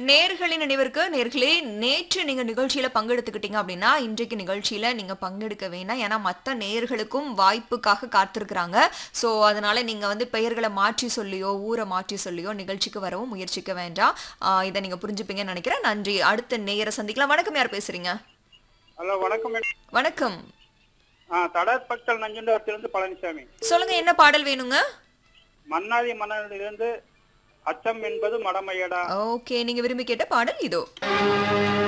நேர்களின் நினைவிற்கு நேர்களே நேற்று நீங்க நிகழ்ச்சியில பங்கெடுத்துக்கிட்டீங்க அப்படின்னா இன்றைக்கு நிகழ்ச்சியில நீங்க பங்கெடுக்க வேணாம் ஏன்னா மத்த நேர்களுக்கும் வாய்ப்புக்காக காத்திருக்கிறாங்க சோ அதனால நீங்க வந்து பெயர்களை மாற்றி சொல்லியோ ஊரை மாற்றி சொல்லியோ நிகழ்ச்சிக்கு வரவும் முயற்சிக்க வேண்டாம் ஆஹ் இதை நீங்க புரிஞ்சுப்பீங்கன்னு நினைக்கிறேன் நன்றி அடுத்த நேயரை சந்திக்கலாம் வணக்கம் யார் பேசுறீங்க ஹலோ வணக்கம் மேடம். வணக்கம் ஆ தடற்பக்தல் நஞ்சுண்டத்திலிருந்து பழனிசாமி சொல்லுங்க என்ன பாடல் வேணுங்க மன்னாதி மன்னனிலிருந்து அச்சம் என்பது மடமையடா ஓகே நீங்க விரும்பி கேட்ட பாடல் இதோ